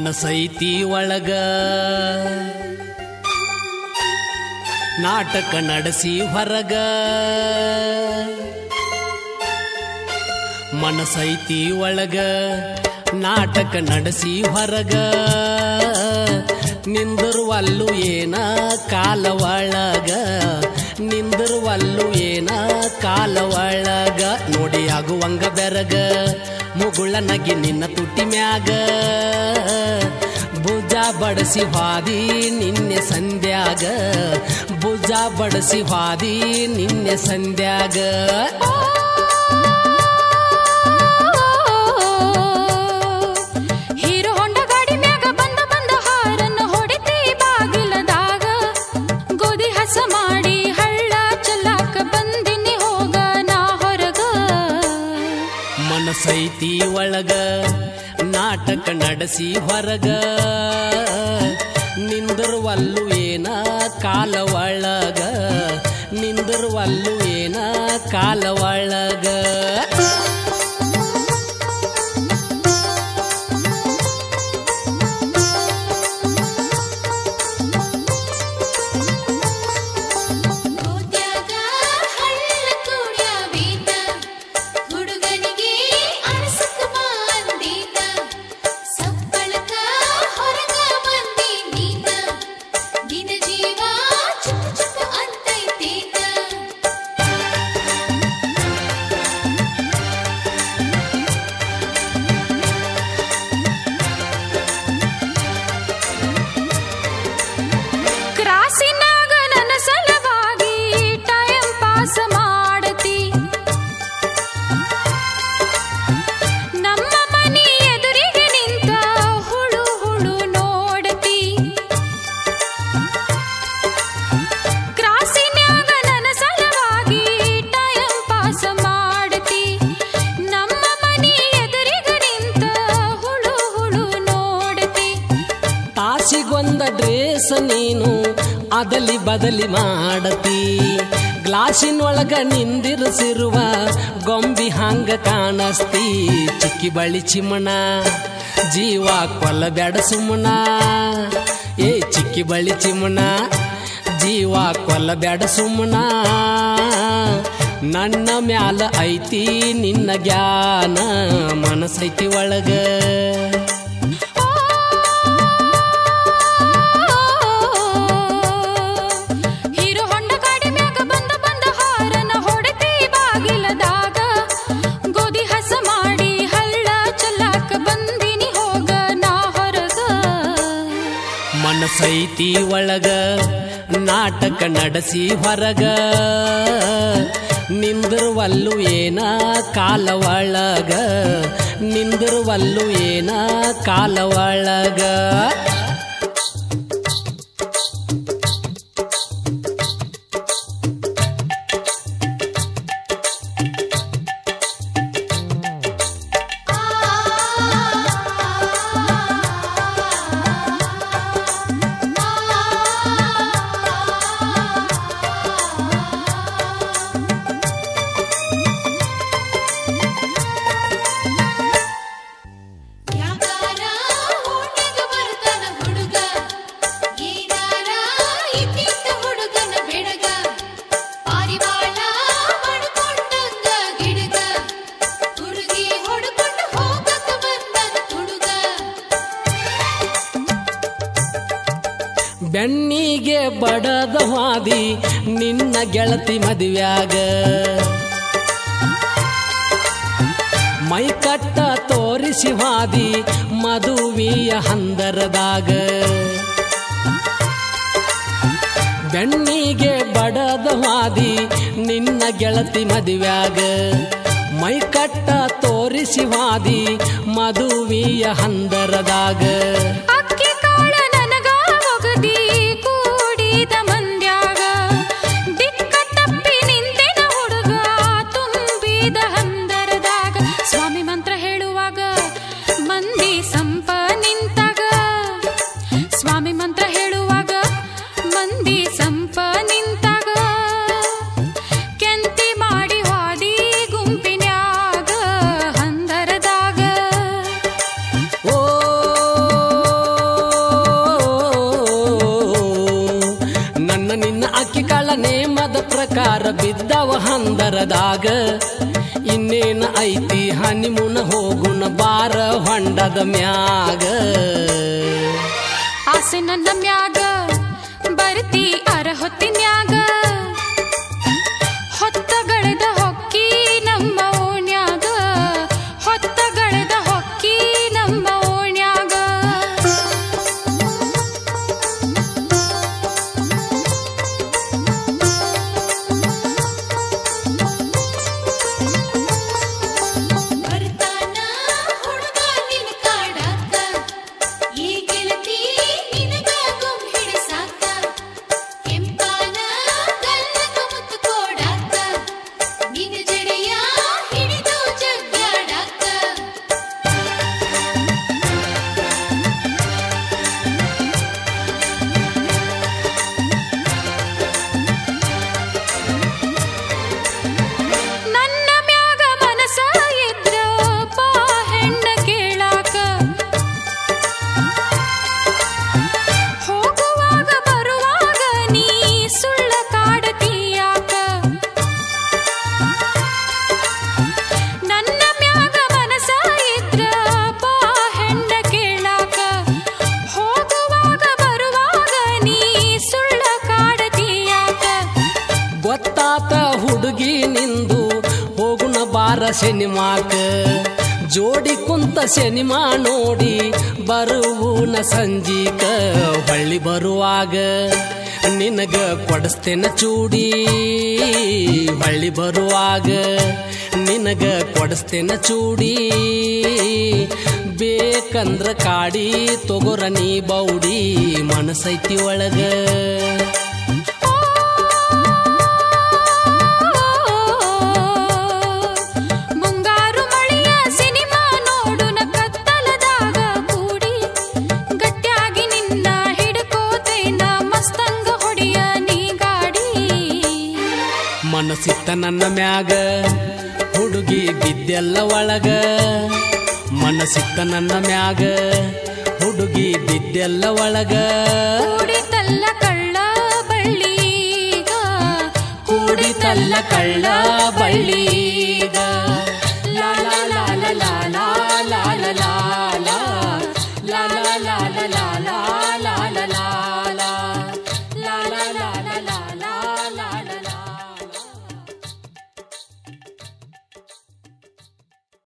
ಮನಸೈತಿ ಒಳಗ ನಾಟಕ ನಡೆಸಿ ಹೊರಗ ಮನಸೈತಿ ಒಳಗ ನಾಟಕ ನಡೆಸಿ ಹೊರಗ ನಿಂದಿರುವಲ್ಲು ಏನ ಕಾಲ ಒಳಗ ನಿಂದಿರುವಲ್ಲು ಏನ ಕಾಲ ಒಳಗ ನೋಡಿ ಆಗುವಂಗ ಬೆರಗ ಮುಗುಳ ನಗಿ ನಿನ್ನ ತುಟಿ ಮ್ಯಾಗ ಭುಜ ಬಡಸಿ ಹಾದಿ ನಿನ್ನೆ ಸಂಧ್ಯಾಗ ಭುಜ ಬಡಸಿ ಹಾದಿ ನಿನ್ನೆ ಸಂಧ್ಯಾಗ ಹೀರೋ ಹೊಂಡ ಗಾಡಿ ಮ್ಯಾಗ ಬಂದ ಬಂದ ಹಾರನ್ನ ಹೊಡಿತಿ ಬಾಗಿಲದಾಗ ಗೋಧಿ ಹಸ ಮಾಡಿ ಹಳ್ಳ ಚೆಲ್ಲಾಕ ಬಂದಿನಿ ಹೋಗ ನಾ ಹೊರಗ ಮನಸೈತಿ ಒಳಗ ನಾಟಕ ನಡೆಸಿ ಹೊರಗ ನಿಂದಿರುವಲ್ಲು ಏನ ಕಾಲ ಒಳಗ ನಿಂದಿರುವಲ್ಲು ಏನ ಕಾಲ ಒಳಗ ಗೋದ್ಯಾಗ ಹಳ್ಳ ಕುಡ್ಯಾವೀತ ಹುಡುಗನಿಗೆ ಅರಸಕ ಬಂದೀತ ಸಪ್ಪಳಕ ಹೊರಗ ಬಂದಿ ನೀತ ನಿನ ಜೀವ ಚುಪ್ ಚುಪ್ ಅಂತೈತೀತ ಕ್ರಾಸಿನಾಗ ನನ್ನ ಸಲವಾಗಿ ಟೈಮ್ ಪಾಸ್ ಮಾಡತಿ ನಮ್ಮ ಮನಿ ಎದುರಿಗೆ ನಿಂತ ಹುಳು ಹುಳು ನೋಡತಿ ಕ್ರಾಸಿನ್ಯಾಗ ನನ್ನ ಸಲವಾಗಿ ಟೈಮ್ ಪಾಸ್ ಮಾಡತಿ ನಮ್ಮ ಮನಿ ಎದುರಿಗೆ ನಿಂತ ಹುಳು ಹುಳು ನೋಡತಿ ತಾಸಿಗೊಂದ ಡ್ರೇಸ್ ನೀನು ಅದಲಿ ಬದಲಿ ಮಾಡತಿ ಗ್ಲಾಸಿನೊಳಗ ನಿಂದಿರಿಸಿರುವ ಗೊಂಬಿ ಹಂಗ ಕಾಣಸ್ತಿ ಚಿಕ್ಕಿ ಬಳಿ ಚಿಮ್ಮಣ ಜೀವ ಕೊಲ್ಲಬ್ಯಾಡ ಸುಮ್ಮನ ಏ ಚಿಕ್ಕಿ ಬಳಿ ಚಿಮ್ಮಣ ಜೀವ ಕೊಲ್ಲಬ್ಯಾಡ ಸುಮ್ಮನ ನನ್ನ ಮ್ಯಾಲ ಐತಿ ನಿನ್ನ ಜ್ಞಾನ ಮನಸೈತಿ ಒಳಗ ಹೀರೋ ಹೊಂಡ ಗಾಡಿ ಮ್ಯಾಗ ಬಂದ ಬಂದ ಹಾರನ ಹೊಡೆತಿ ಬಾಗಿಲದಾಗ ಗೋಧಿ ಹಸ ಮಾಡಿ ಹಳ್ಳ ಚೆಲ್ಲಾಕ ಬಂದಿನಿ ಹೋಗ ನಾ ಹೊರಗ ಮನಸೈತಿ ಒಳಗ ನಾಟಕ ನಡೆಸಿ ಹೊರಗ ನಿಂದಿರುವಲ್ಲು ಏನ ಕಾಲ ಒಳಗ ನಿಂದಿರುವಲ್ಲು ಏನ ಕಾಲ ಒಳಗ ಯಾಕಾರ ಓಣ್ಯಾಗ ಬರ್ತಾನ ಹುಡುಗ ಏನಾರ ಇದ್ದಿದ್ದ ಹುಡುಗನ ಬೆಡಗ ಪಾರಿವಾಳ ಮಾಡ್ಕೊಂಡಂಗ ಗಿಡಗ ಹುಡುಗಿ ಹೊಡ್ಕೊಂಡು ಹೋಗಕ ಬಂದನ ಹುಡುಗ ಬೆನ್ನಿಗೆ ಬಡದ ಹಾದಿ ನಿನ್ನ ಗೆಳತಿ ಮದುವ್ಯಾಗ ಮೈ ಕಟ್ಟ ತೋರಿಸಿ ಹಾದಿ ಮದುವೆಯ ಹಂದರದಾಗ ಬೆನ್ನಿಗೆ ಬಡದ ಹಾದಿ ನಿನ್ನ ಗೆಳತಿ ಮದುವ್ಯಾಗ ಮೈ ಕಟ್ಟ ತೋರಿಸಿ ಹಾದಿ ಮದುವೆಯ ಹಂದರದಾಗ ಅಕ್ಕಿ ಕಾಳ ನನಗ ಒಗದಿ ಕೂಡಿದ ಮಂದ್ಯಾಗ ದಿಕ್ಕ ತಪ್ಪಿ ನಿಂತೆನ ಹುಡುಗ ತುಂಬಿದ ಹಂದರದಾಗ ಸ್ವಾಮಿ ಮಂತ್ರ ಹೇಳುವಾಗ ಮಂದಿ ಸಂಪ ನಿಂತಾಗ ಸ್ವಾಮಿ ಮಂತ್ರ ಹೇಳುವಾಗ ಮಂದಿ ಸಂಪ ನಿಂತಾಗ ಕೆಂತಿ ಮಾಡಿ ಹಾದಿ ಗುಂಪಿನ್ಯಾಗ ಹಂದರದಾಗ ಓ ನನ್ನ ನಿನ್ನ ಅಕ್ಕಿ ಕಾಳ ನೇಮದ ಪ್ರಕಾರ ಬಿದ್ದವ ಹಂದರದಾಗ ಇನ್ನೇನ ಐತಿ ಹನಿಮುನ ಹೋಗುನ ಬಾರ ಹೊಂಡದ ಮ್ಯಾಗ ಆಸೆ ನನ್ನ ಮ್ಯಾಗ ಬರ್ತಿ ಅರ ಹೊತ್ತಿನ್ಯಾಗ ಹೊತ್ತಗಳೆದ ಹೊಕ್ಕಿ ನಮ್ಮ ಓಣ್ಯಾಗ ಹೊತ್ತಗಳೆದ ಹೊಕ್ಕಿ ನಮ್ಮ ಓಣ್ಯಾಗ ಬರ್ತಾನ ಹುಡುಗ ನಿನ್ನ ಕಾಡಾಕ ಈ ಗೆಳತಿ ನಿನಗ ಗುಮ್ ಹಿಡಿಸಾಕ ಕೆಂಪಾನ ಗಲ್ಲಕ ಮುತ್ತು ಕೋಡಾಕ ನಿನ್ನ ಜಡೆಯ ಹಿಡಿದು ಜಗ್ಗಾಡಾಕ ನನ್ನ ಮ್ಯಾಗ ಮನಸ ಇದ್ರ ಬಾ ಹೆಣ್ಣ ಕೇಳಾಕ ಹೋಗುವಾಗ ಬರುವಾಗ ನೀ ಸುಳ್ಳ ಕಾಡತೀಯಾಕ ನನ್ನ ಮ್ಯಾಗ ಮನಸ ಇದ್ರ ಬಾ ಹೆಣ್ಣ ಕೇಳಾಕ ಹೋಗುವಾಗ ಬರುವಾಗ ನೀ ಸುಳ್ಳ ಕಾಡತೀಯಾಕ ಗೊತ್ತಾತ ಹುಡುಗಿ ನಿಂದು ಹೋಗುನ ಬಾರ ಸಿನಿಮಾಕ ಜೋಡಿ ಕುಂತ ಸಿನಿಮಾ ನೋಡಿ ಬರುವುನ ಸಂಜೀಕ ಹೊಳ್ಳಿ ಬರುವಾಗ ನಿನಗ ಕೊಡಿಸ್ತೇನ ಚೂಡಿ ಹೊಳ್ಳಿ ಬರುವಾಗ ನಿನಗ ಕೊಡಿಸ್ತೇನ ಚೂಡಿ ಬೇಕಂದ್ರ ಕಾಡಿ ತೊಗೊರ ನೀ ಬೌಡಿ ಮನಸೈತಿ ಒಳಗ ಮುಂಗಾರು ಮಳೆಯ ಸಿನಿಮಾ ನೋಡುನ ಕತ್ತಲದಾಗ ಕೂಡಿ ಗಟ್ಟಿಯಾಗಿ ನಿನ್ನ ಹಿಡ್ಕೋತೇನ ಮಸ್ತಂಗ ಹೊಡಿಯ ನೀ ಗಾಡಿ ಮನಸ್ಸಿತ್ತ ನನ್ನ ಮ್ಯಾಗ ಹುಡುಗಿ ಬಿದ್ದೆಲ್ಲ ಒಳಗ ಮನಸ್ಸಿತ್ತ ನನ್ನ ಮ್ಯಾಗ ಹುಡುಗಿ ಬಿದ್ದೆಲ್ಲ ಒಳಗ ಕೂಡಿತಲ್ಲ ಕಳ್ಳ ಬಳ್ಳಿಗ ಕೂಡಿತಲ್ಲ ಕಳ್ಳ ಬಳ್ಳಿ